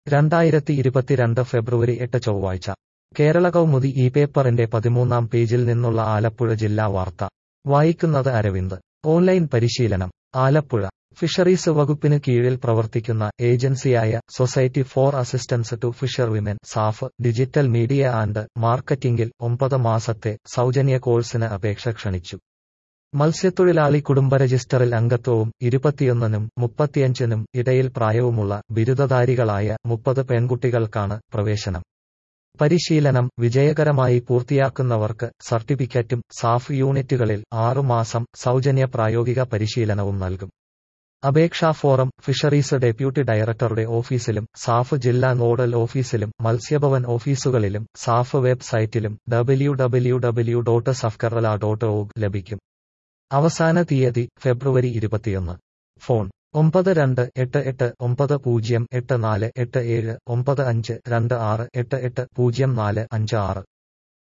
രണ്ടായിരത്തി ഇരുപത്തിരണ്ട് ഫെബ്രുവരി എട്ട് ചൊവ്വാഴ്ച കേരള കൗമുദി ഈ പേപ്പറിന്റെ പതിമൂന്നാം പേജിൽ നിന്നുള്ള ആലപ്പുഴ ജില്ലാ വാർത്ത വായിക്കുന്നത് അരവിന്ദ് ഓൺലൈൻ പരിശീലനം ആലപ്പുഴ ഫിഷറീസ് വകുപ്പിന് കീഴിൽ പ്രവർത്തിക്കുന്ന ഏജൻസിയായ Society for Assistance to Fisher Women SAF Digital Media and മാർക്കറ്റിംഗിൽ ഒമ്പത് മാസത്തെ സൗജന്യ കോഴ്സിന് അപേക്ഷ ക്ഷണിച്ചു മത്സ്യത്തൊഴിലാളി കുടുംബ രജിസ്റ്ററിൽ അംഗത്വവും ഇരുപത്തിയൊന്നിനും മുപ്പത്തിയഞ്ചിനും ഇടയിൽ പ്രായവുമുള്ള ബിരുദധാരികളായ മുപ്പത് പെൺകുട്ടികൾക്കാണ് പ്രവേശനം പരിശീലനം വിജയകരമായി പൂർത്തിയാക്കുന്നവർക്ക് സർട്ടിഫിക്കറ്റും സാഫ് യൂണിറ്റുകളിൽ ആറുമാസം സൗജന്യ പ്രായോഗിക പരിശീലനവും നൽകും അപേക്ഷാ ഫോറം ഫിഷറീസ് ഡെപ്യൂട്ടി ഡയറക്ടറുടെ ഓഫീസിലും സാഫ് ജില്ലാ നോഡൽ ഓഫീസിലും മത്സ്യഭവൻ ഓഫീസുകളിലും സാഫ് വെബ്സൈറ്റിലും W W W dot safkerala dot org ലഭിക്കും അവസാന തീയതി ഫെബ്രുവരി ഇരുപത്തിയൊന്ന് ഫോൺ ഒമ്പത് രണ്ട് എട്ട് എട്ട് ഒമ്പത് പൂജ്യം എട്ട് നാല് എട്ട് ഏഴ് ഒമ്പത് അഞ്ച് രണ്ട് ആറ് എട്ട് എട്ട് പൂജ്യം നാല് അഞ്ച് ആറ്